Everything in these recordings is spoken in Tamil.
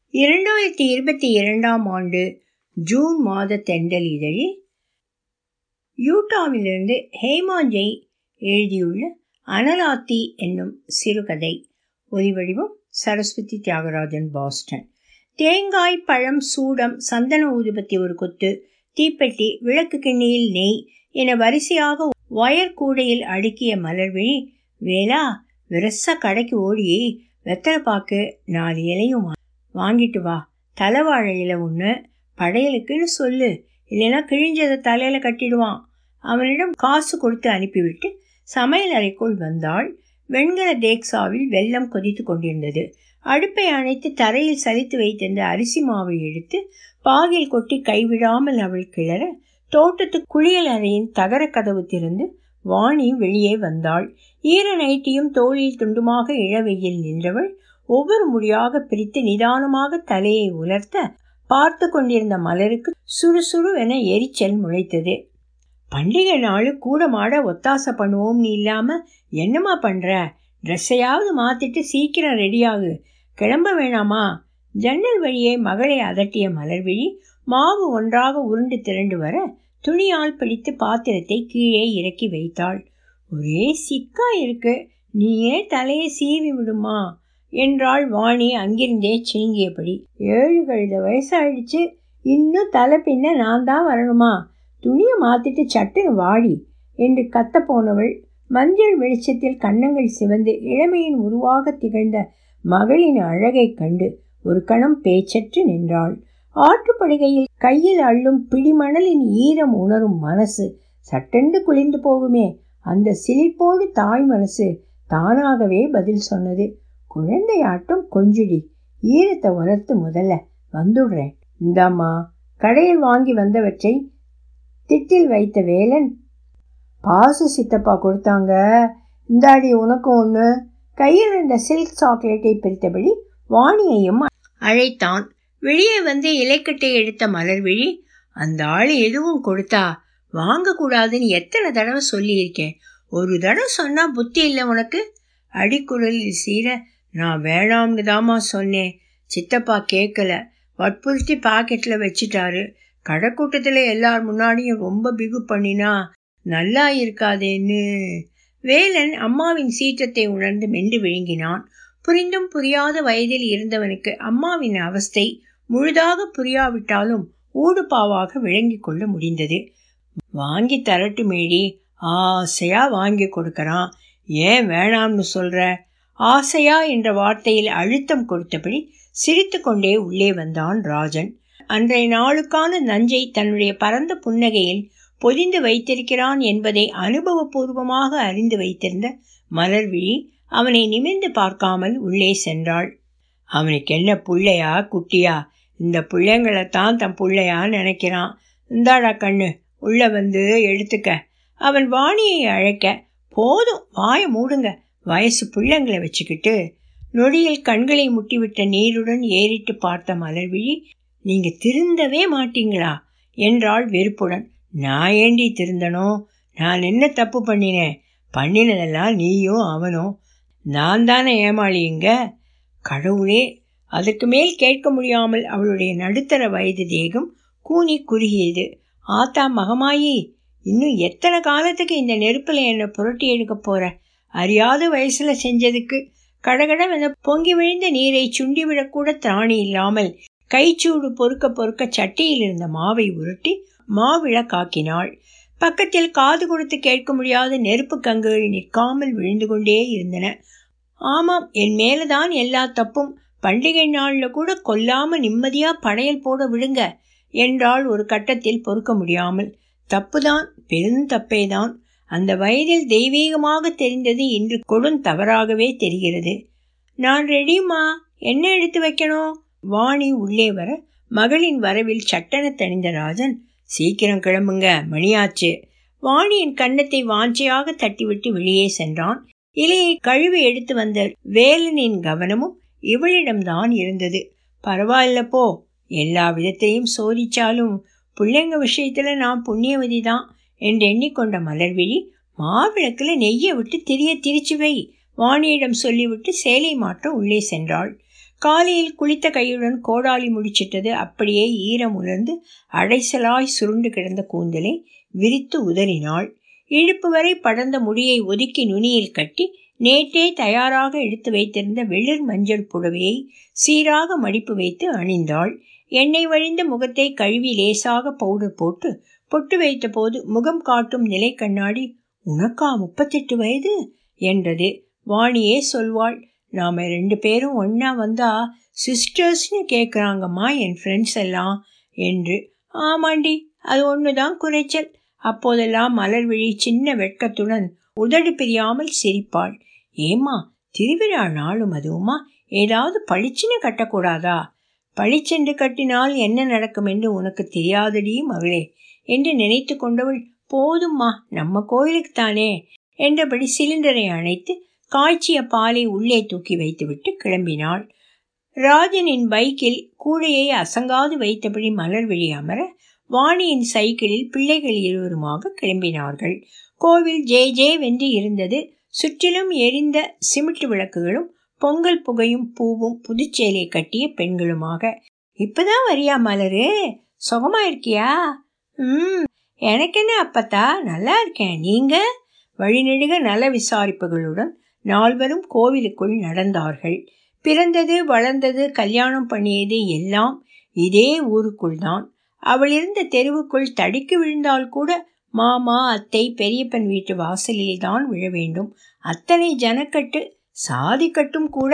இரண்டாயிரத்தி இருபத்தி இரண்டாம் ஆண்டு ஜூன் மாத தென்றல் இதழில் யூட்டாவிலிருந்து ஹேமா ஜெய் எழுதியுள்ள அனலாத்தி என்னும் சிறுகதை ஒலிவடிவம் சரஸ்வதி தியாகராஜன் பாஸ்டன் தேங்காய் பழம் சூடம் சந்தன ஊதுபத்தி ஒரு கொத்து தீப்பெட்டி விளக்கு கிண்ணியில் நெய் என வரிசையாக ஒயர் கூடையில் அடுக்கிய மலர்விழி வேளா விரசா கடைக்கு ஓடி வெத்தலை பாக்கு நாலு இலையும் வாங்கிட்டு வா தலைவாழை இலை ஒன்று படையலுக்குன்னு சொல்லு இல்லைன்னா கிழிஞ்சதை தலையில் கட்டிடுவான் அவனிடம் காசு கொடுத்து அனுப்பிவிட்டு சமையல் அறைக்குள் வந்தாள் வெண்கல தேக்ஸாவில் வெள்ளம் கொதித்து கொண்டிருந்தது அடுப்பை அணைத்து தரையில் சலித்து வைத்திருந்த அரிசி மாவை எடுத்து பாகில் கொட்டி கைவிடாமல் அவள் கிளற தோட்டத்து குளியல் அறையின் தகர கதவு திறந்து வாணி வெளியே வந்தாள் ஈர நைட்டியும் தோளில் துண்டுமாக இழவெயில் நின்றவள் ஒவ்வொரு முடியாக பிரித்து நிதானமாக தலையை உலர்த்த பார்த்து கொண்டிருந்த மலருக்கு சுறுசுறுவென எரிச்சல் முளைத்தது பண்டிகை நாள் கூட மாட ஒத்தாசை பண்ணுவோம்னு இல்லாமல் என்னம்மா பண்ணுற ட்ரெஸ்ஸையாவது மாற்றிட்டு சீக்கிரம் ரெடியாகு கிளம்ப வேணாமா ஜன்னல் வழியே மகளை அதட்டிய மலர்விழி மாவு ஒன்றாக உருண்டு திரண்டு வர துணியால் பிடித்து பாத்திரத்தை கீழே இறக்கி வைத்தாள் ஒரே சிக்கா இருக்கு நீயே தலையை சீவி விடுமா என்றாள் வாணி அங்கிருந்தே சினுங்கியபடி ஏழு கழுத வயசாயிடுச்சு இன்னும் தலை பின்ன நான் தான் வரணுமா துணியை மாத்திட்டு சட்டுன்னு வாடி என்று கத்த போனவள் மஞ்சள் வெளிச்சத்தில் கன்னங்கள் சிவந்து இளமையின் உருவாக திகழ்ந்த மகளின் அழகை கண்டு ஒரு கணம் பேச்சற்று நின்றாள் ஆற்றுப்படுகையில் கையில் அள்ளும் பிடிமணலின் ஈரம் உணரும் மனசு சட்டென்று குளிர்ந்து போகுமே அந்த சிலிப்போடு தாய் மனசு தானாகவே பதில் சொன்னது குழந்தையாட்டம் கொஞ்சுடி ஈரத்தை உணர்த்து முதல்ல வந்துடுறேன் இந்தாம்மா கடையில் வாங்கி வந்தவற்றை திட்டில் வைத்த வேலன் பாசு சித்தப்பா கொடுத்தாங்க இந்தாடி உனக்கும் ஒன்று கையில் இருந்த சில்க் சாக்லேட்டை பிரித்தபடி வாணியையும் அழைத்தான் வெளியே வந்து இலைக்கட்டை எடுத்த மலர்விழி அந்த ஆள் எதுவும் கொடுத்தா வாங்கக்கூடாதுன்னு எத்தனை தடவை சொல்லியிருக்கேன் ஒரு தடவை சொன்னால் புத்தி இல்லை உனக்கு அடிக்குரலில் சீர நான் வேணாம்னு தாம்மா சொன்னேன் சித்தப்பா கேட்கல வற்புறுத்தி பாக்கெட்டில் வச்சிட்டாரு கடைக்கூட்டத்தில் எல்லார் முன்னாடியும் ரொம்ப பிகு பண்ணினா நல்லா இருக்காதேன்னு வேலன் அம்மாவின் சீற்றத்தை உணர்ந்து மென்று விழுங்கினான் புரிந்தும் புரியாத வயதில் இருந்தவனுக்கு அம்மாவின் அவஸ்தை முழுதாக புரியாவிட்டாலும் ஊடுபாவாக விளங்கி கொள்ள முடிந்தது வாங்கி தரட்டு மேடி ஆசையா வாங்கி கொடுக்கறான் ஏன் வேணாம்னு சொல்ற ஆசையா என்ற வார்த்தையில் அழுத்தம் கொடுத்தபடி சிரித்து கொண்டே உள்ளே வந்தான் ராஜன் அன்றைய நாளுக்கான நஞ்சை தன்னுடைய பரந்த புன்னகையில் பொதிந்து வைத்திருக்கிறான் என்பதை அனுபவபூர்வமாக அறிந்து வைத்திருந்த மலர்விழி அவனை நிமிர்ந்து பார்க்காமல் உள்ளே சென்றாள் அவனுக்கு என்ன புள்ளையா குட்டியா இந்த பிள்ளைங்களைத்தான் தன் பிள்ளையா நினைக்கிறான் இந்தாடா கண்ணு உள்ள வந்து எடுத்துக்க அவன் வாணியை அழைக்க போதும் வாய மூடுங்க வயசு பிள்ளைங்களை வச்சுக்கிட்டு நொடியில் கண்களை முட்டிவிட்ட நீருடன் ஏறிட்டு பார்த்த மலர்விழி நீங்க திருந்தவே மாட்டீங்களா என்றாள் வெறுப்புடன் நான் ஏண்டி திருந்தனும் நான் என்ன தப்பு பண்ணினேன் பண்ணினதெல்லாம் நீயும் அவனும் நான் தானே ஏமாளியுங்க கடவுளே அதற்கு மேல் கேட்க முடியாமல் அவளுடைய நடுத்தர வயது தேகம் கூனி குறுகியது ஆத்தா மகமாயி இன்னும் எத்தனை காலத்துக்கு இந்த நெருப்பில் என்னை புரட்டி எடுக்க போற அறியாத வயசுல செஞ்சதுக்கு கடகடவென பொங்கி விழுந்த நீரை சுண்டிவிடக்கூட திராணி இல்லாமல் கைச்சூடு பொறுக்க பொறுக்க சட்டியில் இருந்த மாவை உருட்டி மாவிளக்காக்கினாள் பக்கத்தில் காது கொடுத்து கேட்க முடியாத நெருப்பு கங்குகள் நிற்காமல் விழுந்து கொண்டே இருந்தன ஆமாம் என் மேலதான் எல்லா தப்பும் பண்டிகை நாளில் கூட கொல்லாம நிம்மதியா படையல் போட விடுங்க என்றால் ஒரு கட்டத்தில் பொறுக்க முடியாமல் தப்புதான் பெருந்தப்பேதான் அந்த வயதில் தெய்வீகமாக தெரிந்தது இன்று கொடும் தவறாகவே தெரிகிறது நான் ரெடிமா என்ன எடுத்து வைக்கணும் வாணி உள்ளே வர மகளின் வரவில் சட்டென தணிந்த ராஜன் சீக்கிரம் கிளம்புங்க மணியாச்சு வாணியின் கன்னத்தை வாஞ்சையாக தட்டிவிட்டு வெளியே சென்றான் இலையை கழுவி எடுத்து வந்த வேலனின் கவனமும் இவளிடம்தான் இருந்தது பரவாயில்ல போ எல்லா விதத்தையும் சோதிச்சாலும் பிள்ளைங்க விஷயத்துல நான் புண்ணியவதி தான் என்று எண்ணிக்கொண்ட மலர்விழி மாவிளக்கில் நெய்யை விட்டு திரிய திரிச்சு வை வாணியிடம் சொல்லிவிட்டு சேலை மாற்ற உள்ளே சென்றாள் காலையில் குளித்த கையுடன் கோடாலி முடிச்சிட்டது அப்படியே ஈரம் உலர்ந்து அடைசலாய் சுருண்டு கிடந்த கூந்தலை விரித்து உதறினாள் இழுப்பு வரை படர்ந்த முடியை ஒதுக்கி நுனியில் கட்டி நேற்றே தயாராக எடுத்து வைத்திருந்த வெளிர் மஞ்சள் புடவையை சீராக மடிப்பு வைத்து அணிந்தாள் எண்ணெய் வழிந்த முகத்தை கழுவி லேசாக பவுடர் போட்டு பொட்டு வைத்த போது முகம் காட்டும் நிலை கண்ணாடி உனக்கா முப்பத்தெட்டு வயது என்றது வாணியே சொல்வாள் நாம ரெண்டு பேரும் ஒன்னா வந்தா சிஸ்டர்ஸ்னு கேட்குறாங்கம்மா என் ஃப்ரெண்ட்ஸ் எல்லாம் என்று ஆமாண்டி அது ஒண்ணுதான் குறைச்சல் அப்போதெல்லாம் மலர் விழி சின்ன வெட்கத்துடன் உதடு பிரியாமல் சிரிப்பாள் ஏம்மா திருவிழா நாளும் அதுவுமா ஏதாவது பளிச்சுன்னு கட்டக்கூடாதா பளிச்சென்று கட்டினால் என்ன நடக்கும் என்று உனக்கு தெரியாதடி மகளே என்று நினைத்து கொண்டவள் போதும்மா நம்ம கோயிலுக்கு தானே என்றபடி சிலிண்டரை அணைத்து காய்ச்சிய பாலை உள்ளே தூக்கி வைத்துவிட்டு கிளம்பினாள் ராஜனின் பைக்கில் கூடையை அசங்காது வைத்தபடி மலர் விழி அமர வாணியின் சைக்கிளில் பிள்ளைகள் இருவருமாக கிளம்பினார்கள் கோவில் ஜே ஜே வென்று இருந்தது சுற்றிலும் எரிந்த சிமிட்டு விளக்குகளும் பொங்கல் புகையும் பூவும் புதுச்சேலை கட்டிய பெண்களுமாக இப்பதான் வரியா மலரு சுகமா இருக்கியா ம் எனக்கு என்ன அப்பத்தா நல்லா இருக்கேன் நீங்க வழிநெடுக நல விசாரிப்புகளுடன் நால்வரும் கோவிலுக்குள் நடந்தார்கள் பிறந்தது வளர்ந்தது கல்யாணம் பண்ணியது எல்லாம் இதே ஊருக்குள் தான் அவள் இருந்த தெருவுக்குள் தடிக்கு விழுந்தால் கூட மாமா அத்தை பெரியப்பன் வீட்டு வாசலில் தான் விழ வேண்டும் அத்தனை ஜனக்கட்டு சாதிக்கட்டும் கூட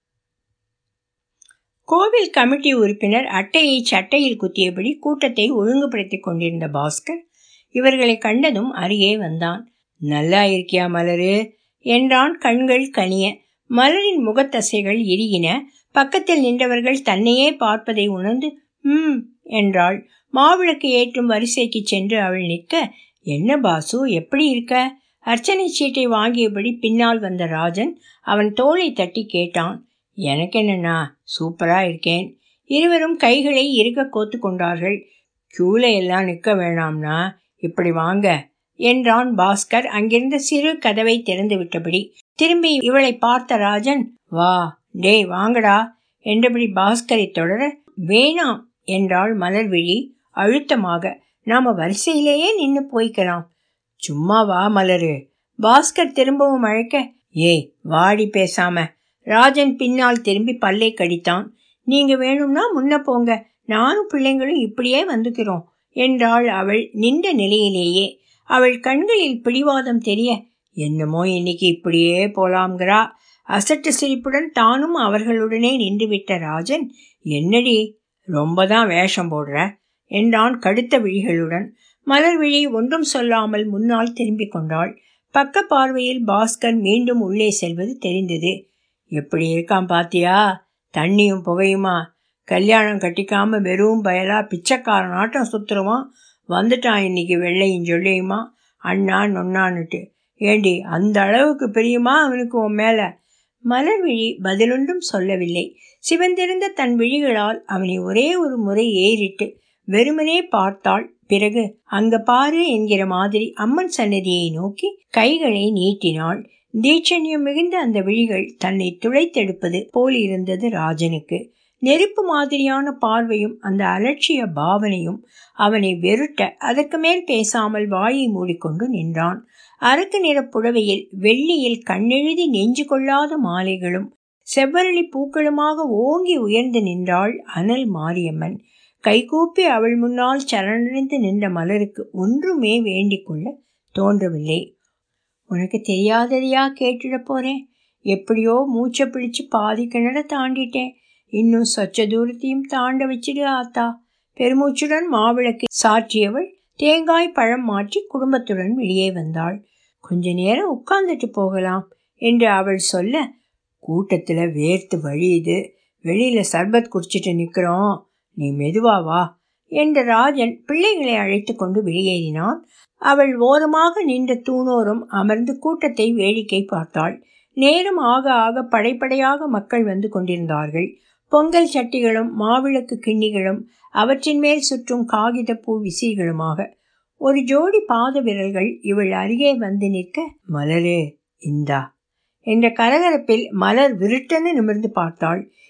கோவில் கமிட்டி உறுப்பினர் அட்டையை சட்டையில் குத்தியபடி கூட்டத்தை ஒழுங்குபடுத்திக் கொண்டிருந்த பாஸ்கர் இவர்களை கண்டதும் அருகே வந்தான் நல்லா இருக்கியா மலரு என்றான் கண்கள் கனிய மலரின் முகத்தசைகள் இறுகின பக்கத்தில் நின்றவர்கள் தன்னையே பார்ப்பதை உணர்ந்து ம் என்றாள் மாவிளக்கு ஏற்றும் வரிசைக்கு சென்று அவள் நிற்க என்ன பாசு எப்படி இருக்க அர்ச்சனை சீட்டை வாங்கியபடி பின்னால் வந்த ராஜன் அவன் தோளை தட்டி கேட்டான் எனக்கு என்னண்ணா சூப்பரா இருக்கேன் இருவரும் கைகளை இறுக கோத்து கொண்டார்கள் கியூல எல்லாம் நிற்க வேணாம்னா இப்படி வாங்க என்றான் பாஸ்கர் அங்கிருந்த சிறு கதவை திறந்து விட்டபடி திரும்பி இவளை பார்த்த ராஜன் வா டேய் வாங்கடா என்றபடி பாஸ்கரை தொடர வேணாம் என்றாள் மலர்விழி அழுத்தமாக நாம வரிசையிலேயே நின்னு போய்க்கலாம் சும்மா வா மலரு பாஸ்கர் திரும்பவும் அழைக்க ஏய் வாடி பேசாம ராஜன் பின்னால் திரும்பி பல்லை கடித்தான் நீங்க வேணும்னா முன்ன போங்க நானும் பிள்ளைங்களும் இப்படியே வந்துக்கிறோம் என்றாள் அவள் நின்ற நிலையிலேயே அவள் கண்களில் பிடிவாதம் தெரிய என்னமோ இன்னைக்கு இப்படியே போலாம்கிறா அசட்டு சிரிப்புடன் தானும் அவர்களுடனே நின்றுவிட்ட ராஜன் என்னடி ரொம்ப தான் வேஷம் போடுற என்றான் கடுத்த விழிகளுடன் மலர் விழி ஒன்றும் சொல்லாமல் முன்னால் திரும்பிக் கொண்டாள் பக்க பார்வையில் பாஸ்கர் மீண்டும் உள்ளே செல்வது தெரிந்தது எப்படி இருக்கான் பாத்தியா தண்ணியும் புகையுமா கல்யாணம் கட்டிக்காம வெறும் பயலா பிச்சைக்காரன் ஆட்டம் சுத்துருவான் வந்துட்டான் இன்னைக்கு வெள்ளையும் சொல்லியுமா அண்ணா நொன்னான்னுட்டு ஏண்டி அந்த அளவுக்கு பிரியுமா அவனுக்கு உன் மேல மலர்விழி பதிலொன்றும் சொல்லவில்லை சிவந்திருந்த தன் விழிகளால் அவனை ஒரே ஒரு முறை ஏறிட்டு வெறுமனே பார்த்தாள் பிறகு அங்க பாரு என்கிற மாதிரி அம்மன் சன்னதியை நோக்கி கைகளை நீட்டினாள் தீட்சண்யம் மிகுந்த அந்த விழிகள் தன்னை துளைத்தெடுப்பது போல் இருந்தது ராஜனுக்கு நெருப்பு மாதிரியான பார்வையும் அந்த அலட்சிய பாவனையும் அவனை வெறுட்ட அதற்கு மேல் பேசாமல் வாயை மூடிக்கொண்டு நின்றான் அரக்கு நிற புடவையில் வெள்ளியில் கண்ணெழுதி நெஞ்சு கொள்ளாத மாலைகளும் செவ்வரளி பூக்களுமாக ஓங்கி உயர்ந்து நின்றாள் அனல் மாரியம்மன் கைகூப்பி அவள் முன்னால் சரணடைந்து நின்ற மலருக்கு ஒன்றுமே வேண்டிக் கொள்ள தோன்றவில்லை உனக்கு தெரியாததையா கேட்டுட போறேன் எப்படியோ மூச்சை பிடிச்சு பாதி கிணற தாண்டிட்டேன் இன்னும் சொச்ச தூரத்தையும் தாண்ட வச்சிடு ஆத்தா பெருமூச்சுடன் மாவிளக்கு சாற்றியவள் தேங்காய் பழம் மாற்றி குடும்பத்துடன் வெளியே வந்தாள் கொஞ்ச நேரம் உட்கார்ந்துட்டு போகலாம் என்று அவள் சொல்ல கூட்டத்தில் வேர்த்து வழியுது வெளியில சர்பத் குடிச்சிட்டு நிற்கிறோம் நீ மெதுவா வா என்ற ராஜன் பிள்ளைகளை அழைத்து கொண்டு வெளியேறினான் அவள் ஓரமாக நின்ற தூணோரம் அமர்ந்து கூட்டத்தை வேடிக்கை பார்த்தாள் நேரம் ஆக ஆக படைப்படையாக மக்கள் வந்து கொண்டிருந்தார்கள் பொங்கல் சட்டிகளும் மாவிளக்கு கிண்ணிகளும் அவற்றின் மேல் சுற்றும் காகித பூ விசிறிகளுமாக ஒரு ஜோடி பாத விரல்கள் இவள் அருகே வந்து நிற்க மலரே இந்தா என்ற கரகரப்பில் மலர் விருட்டென நிமிர்ந்து பார்த்தாள்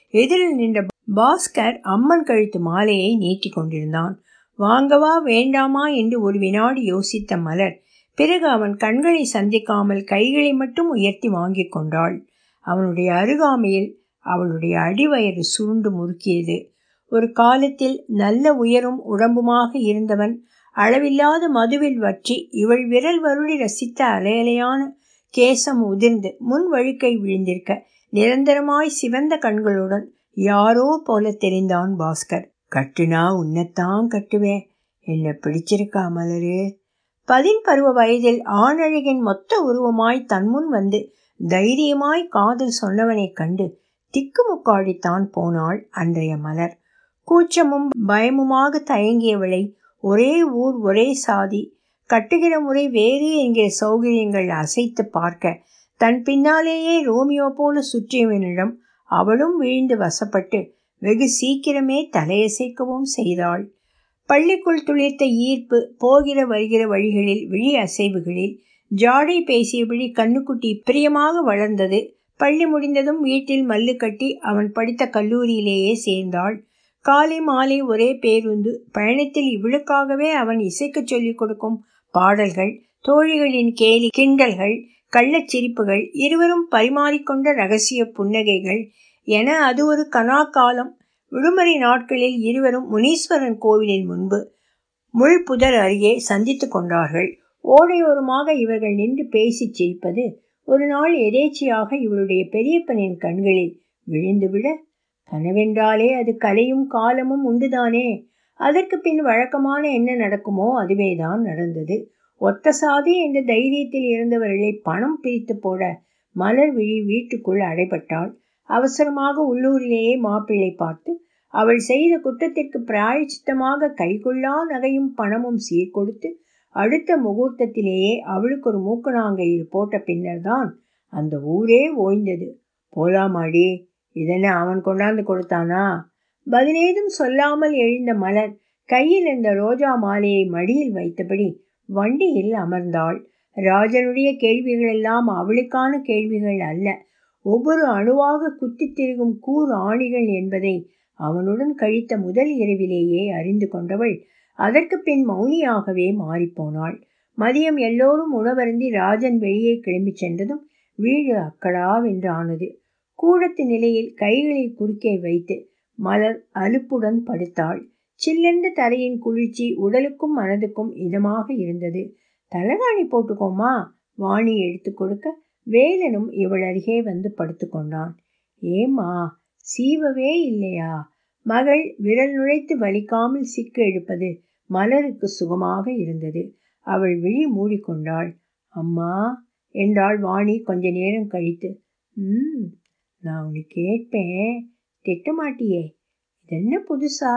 எதிரில் நின்ற பாஸ்கர் அம்மன் கழுத்து மாலையை நீட்டி கொண்டிருந்தான் வாங்கவா வேண்டாமா என்று ஒரு வினாடி யோசித்த மலர் பிறகு அவன் கண்களை சந்திக்காமல் கைகளை மட்டும் உயர்த்தி வாங்கி கொண்டாள் அவனுடைய அருகாமையில் அவளுடைய அடிவயறு சுருண்டு முறுக்கியது ஒரு காலத்தில் நல்ல உயரும் உடம்புமாக இருந்தவன் அளவில்லாத மதுவில் வற்றி இவள் விரல் வருடி ரசித்த அலையலையான கேசம் உதிர்ந்து முன் வழுக்கை விழுந்திருக்க நிரந்தரமாய் சிவந்த கண்களுடன் யாரோ போல தெரிந்தான் பாஸ்கர் கட்டுனா உன்னைத்தான் கட்டுவேன் என்ன பிடிச்சிருக்கா மலரு பதின் பருவ வயதில் ஆணழகின் மொத்த உருவமாய் தன்முன் வந்து தைரியமாய் காதல் சொன்னவனைக் கண்டு திக்குமுக்காடித்தான் போனாள் அன்றைய மலர் கூச்சமும் பயமுமாக தயங்கியவளை ஒரே ஊர் ஒரே சாதி கட்டுகிற முறை வேறு என்கிற சௌகரியங்கள் அசைத்து பார்க்க தன் பின்னாலேயே ரோமியோ போல சுற்றியவனிடம் அவளும் வீழ்ந்து வசப்பட்டு வெகு சீக்கிரமே தலையசைக்கவும் செய்தாள் பள்ளிக்குள் துளிர்த்த ஈர்ப்பு போகிற வருகிற வழிகளில் விழி அசைவுகளில் ஜாடை பேசியபடி கண்ணுக்குட்டி பிரியமாக வளர்ந்தது பள்ளி முடிந்ததும் வீட்டில் மல்லு கட்டி அவன் படித்த கல்லூரியிலேயே சேர்ந்தாள் காலை மாலை ஒரே பேருந்து பயணத்தில் இவளுக்காகவே அவன் இசைக்கச் சொல்லிக் கொடுக்கும் பாடல்கள் தோழிகளின் கேலி கிண்டல்கள் கள்ளச் சிரிப்புகள் இருவரும் பரிமாறிக்கொண்ட ரகசிய புன்னகைகள் என அது ஒரு கனா காலம் விடுமுறை நாட்களில் இருவரும் முனீஸ்வரன் கோவிலின் முன்பு முள்புதர் அருகே சந்தித்து கொண்டார்கள் ஓடையோரமாக இவர்கள் நின்று பேசிச் சிரிப்பது ஒரு நாள் எதேச்சியாக இவளுடைய பெரியப்பனின் கண்களில் விழுந்துவிட கனவென்றாலே அது கலையும் காலமும் உண்டுதானே அதற்கு பின் வழக்கமான என்ன நடக்குமோ அதுவேதான் நடந்தது ஒத்த சாதி என்ற தைரியத்தில் இருந்தவர்களை பணம் பிரித்து போட மலர் விழி வீட்டுக்குள் அடைபட்டாள் அவசரமாக உள்ளூரிலேயே மாப்பிள்ளை பார்த்து அவள் செய்த குற்றத்திற்கு பிராயச்சித்தமாக கைகொள்ளா நகையும் பணமும் சீர்கொடுத்து அடுத்த முகூர்த்தத்திலேயே அவளுக்கு ஒரு மூக்கணாங்கயிறு போட்ட பின்னர்தான் அந்த ஊரே ஓய்ந்தது போலாமாடி இதென்ன அவன் கொண்டாந்து கொடுத்தானா பதிலேதும் சொல்லாமல் எழுந்த மலர் கையில் இருந்த ரோஜா மாலையை மடியில் வைத்தபடி வண்டியில் அமர்ந்தாள் ராஜனுடைய கேள்விகளெல்லாம் அவளுக்கான கேள்விகள் அல்ல ஒவ்வொரு அணுவாக குத்தித் திருகும் கூர் ஆணிகள் என்பதை அவனுடன் கழித்த முதல் இரவிலேயே அறிந்து கொண்டவள் அதற்கு பின் மௌனியாகவே மாறிப்போனாள் மதியம் எல்லோரும் உணவருந்தி ராஜன் வெளியே கிளம்பிச் சென்றதும் வீடு அக்கடாவென்று ஆனது கூடத்து நிலையில் கைகளை குறுக்கே வைத்து மலர் அலுப்புடன் படுத்தாள் சில்லென்று தரையின் குளிர்ச்சி உடலுக்கும் மனதுக்கும் இதமாக இருந்தது தலகாணி போட்டுக்கோமா வாணி எடுத்து கொடுக்க வேலனும் இவள் அருகே வந்து படுத்துக்கொண்டான் ஏம்மா சீவவே இல்லையா மகள் விரல் நுழைத்து வலிக்காமல் சிக்கு எடுப்பது மலருக்கு சுகமாக இருந்தது அவள் விழி மூடிக்கொண்டாள் அம்மா என்றாள் வாணி கொஞ்ச நேரம் கழித்து ம் நான் உன்னை கேட்பேன் திட்டமாட்டியே இது என்ன புதுசா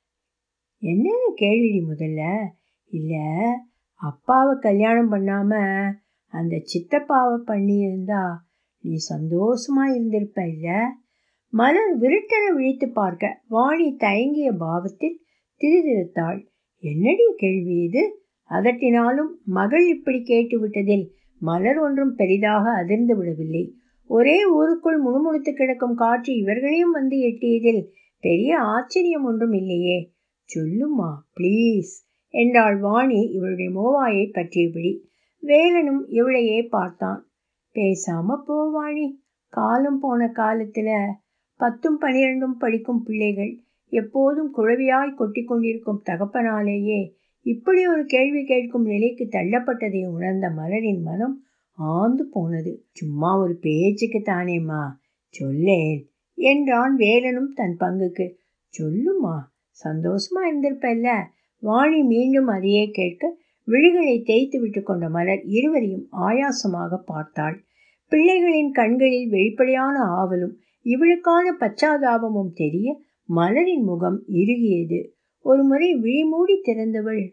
என்னன்னு கேள்விடி முதல்ல இல்லை அப்பாவை கல்யாணம் பண்ணாம அந்த சித்தப்பாவை பண்ணியிருந்தா நீ சந்தோஷமா இருந்திருப்ப இல்ல மலர் விருட்டன விழித்து பார்க்க வாணி தயங்கிய பாவத்தில் திருதிருத்தாள் என்னடி கேள்வி இது அதட்டினாலும் மகள் இப்படி கேட்டுவிட்டதில் மலர் ஒன்றும் பெரிதாக அதிர்ந்து விடவில்லை ஒரே ஊருக்குள் முணுமுணுத்து கிடக்கும் காற்று இவர்களையும் வந்து எட்டியதில் பெரிய ஆச்சரியம் ஒன்றும் இல்லையே சொல்லுமா ப்ளீஸ் என்றாள் வாணி இவளுடைய மோவாயை பற்றியபடி வேலனும் இவளையே பார்த்தான் பேசாம போவாணி காலம் போன காலத்துல பத்தும் பனிரெண்டும் படிக்கும் பிள்ளைகள் எப்போதும் குழவியாய் கொட்டி கொண்டிருக்கும் தகப்பனாலேயே இப்படி ஒரு கேள்வி கேட்கும் நிலைக்கு தள்ளப்பட்டதை உணர்ந்த மலரின் மனம் ஆந்து போனது சும்மா ஒரு பேச்சுக்கு தானேம்மா சொல்லேன் என்றான் வேலனும் தன் பங்குக்கு சொல்லுமா சந்தோஷமா இருந்திருப்பல்ல வாணி மீண்டும் அதையே கேட்க விழிகளை தேய்த்து விட்டு கொண்ட மலர் இருவரையும் ஆயாசமாக பார்த்தாள் பிள்ளைகளின் கண்களில் வெளிப்படையான ஆவலும் இவளுக்கான பச்சாதாபமும் தெரிய மலரின் முகம் இறுகியது ஒரு முறை விழிமூடி திறந்தவள்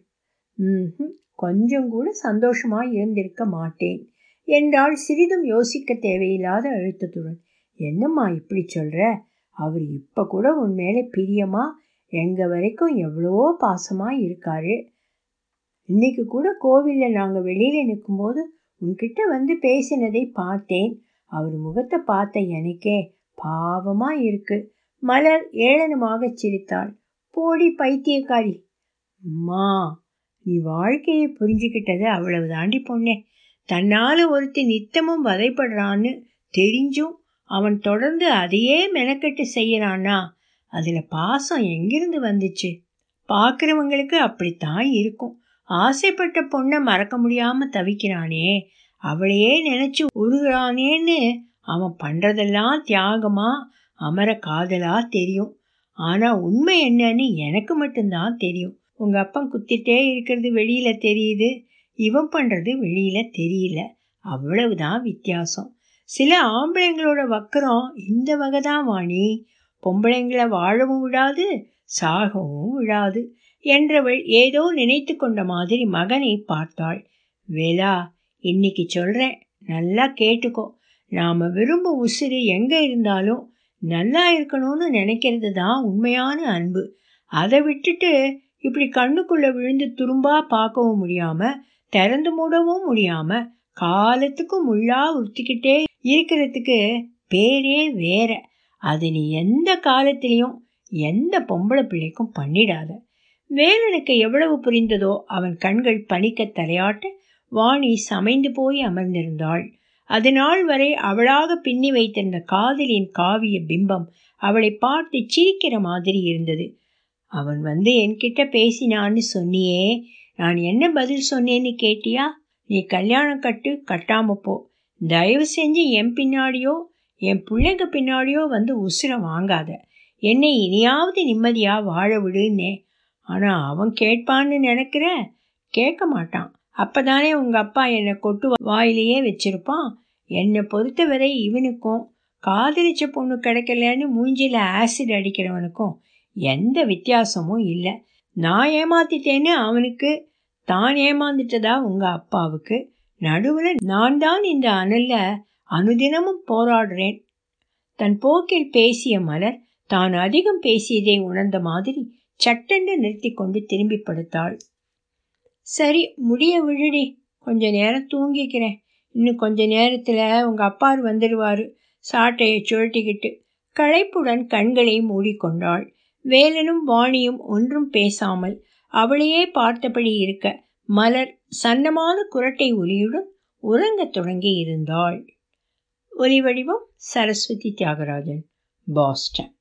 ம் கொஞ்சம் கூட சந்தோஷமா இருந்திருக்க மாட்டேன் என்றால் சிறிதும் யோசிக்க தேவையில்லாத அழுத்தத்துடன் என்னம்மா இப்படி சொல்ற அவர் இப்ப கூட உன் மேல பிரியமா எங்க வரைக்கும் எவ்வளவோ பாசமா இருக்காரு இன்னைக்கு கூட கோவில்ல நாங்க வெளியில நிற்கும்போது உன்கிட்ட வந்து பேசினதை பார்த்தேன் அவர் முகத்தை பார்த்த எனக்கே பாவமா இருக்கு மலர் ஏளனமாகச் சிரித்தாள் போடி பைத்தியக்காரி அம்மா நீ வாழ்க்கையை புரிஞ்சுக்கிட்டது அவ்வளவு தாண்டி பொண்ணே தன்னால ஒருத்தி நித்தமும் வதைப்படுறான்னு தெரிஞ்சும் அவன் தொடர்ந்து அதையே மெனக்கெட்டு செய்யறான்னா அதுல பாசம் எங்கிருந்து வந்துச்சு பார்க்குறவங்களுக்கு அப்படித்தான் இருக்கும் ஆசைப்பட்ட பொண்ணை மறக்க முடியாம தவிக்கிறானே அவளையே நினைச்சு உருகிறானேன்னு அவன் பண்றதெல்லாம் தியாகமா அமர காதலா தெரியும் ஆனா உண்மை என்னன்னு எனக்கு மட்டும்தான் தெரியும் உங்க அப்பன் குத்திட்டே இருக்கிறது வெளியில தெரியுது இவன் பண்றது வெளியில தெரியல அவ்வளவுதான் வித்தியாசம் சில ஆம்பளைங்களோட வக்கரம் இந்த வகை தான் வாணி பொம்பளைங்களை வாழவும் விடாது சாகவும் விடாது என்றவள் ஏதோ நினைத்து கொண்ட மாதிரி மகனை பார்த்தாள் வேலா இன்னைக்கு சொல்றேன் நல்லா கேட்டுக்கோ நாம விரும்பும் உசுறு எங்க இருந்தாலும் நல்லா இருக்கணும்னு நினைக்கிறது தான் உண்மையான அன்பு அதை விட்டுட்டு இப்படி கண்ணுக்குள்ள விழுந்து துரும்பா பார்க்கவும் முடியாம திறந்து மூடவும் முடியாம காலத்துக்கும் முள்ளா உறுத்திக்கிட்டே இருக்கிறதுக்கு பேரே வேற அது நீ எந்த காலத்திலையும் எந்த பொம்பளை பிள்ளைக்கும் பண்ணிடாத வேலனுக்கு எவ்வளவு புரிந்ததோ அவன் கண்கள் பனிக்க தலையாட்ட வாணி சமைந்து போய் அமர்ந்திருந்தாள் அது நாள் வரை அவளாக பின்னி வைத்திருந்த காதலின் காவிய பிம்பம் அவளை பார்த்து சிரிக்கிற மாதிரி இருந்தது அவன் வந்து என்கிட்ட பேசினான்னு சொன்னியே நான் என்ன பதில் சொன்னேன்னு கேட்டியா நீ கல்யாணம் கட்டு கட்டாம போ தயவு செஞ்சு என் பின்னாடியோ என் பிள்ளைங்க பின்னாடியோ வந்து உசுர வாங்காத என்னை இனியாவது நிம்மதியா வாழ விடுன்னே ஆனா அவன் கேட்பான்னு நினைக்கிற கேட்க மாட்டான் அப்பதானே உங்க அப்பா என்னை கொட்டு வாயிலேயே வச்சிருப்பான் என்னை பொறுத்தவரை இவனுக்கும் காதலிச்ச பொண்ணு கிடைக்கலன்னு மூஞ்சில ஆசிட் அடிக்கிறவனுக்கும் எந்த வித்தியாசமும் இல்லை நான் ஏமாத்திட்டேன்னு அவனுக்கு தான் ஏமாந்துட்டதா உங்க அப்பாவுக்கு நடுவுல நான் தான் இந்த அனல்ல அனுதினமும் போராடுறேன் தன் போக்கில் பேசிய மலர் தான் அதிகம் பேசியதை உணர்ந்த மாதிரி சட்டென்று நிறுத்தி கொண்டு திரும்பி படுத்தாள் சரி முடிய விழுடி கொஞ்ச நேரம் தூங்கிக்கிறேன் இன்னும் கொஞ்ச நேரத்தில் உங்கள் அப்பார் வந்துடுவார் சாட்டையை சுழட்டிக்கிட்டு களைப்புடன் கண்களை மூடிக்கொண்டாள் வேலனும் வாணியும் ஒன்றும் பேசாமல் அவளையே பார்த்தபடி இருக்க மலர் சன்னமான குரட்டை ஒலியுடன் உறங்கத் தொடங்கி இருந்தாள் ஒலி வடிவம் சரஸ்வதி தியாகராஜன் பாஸ்டன்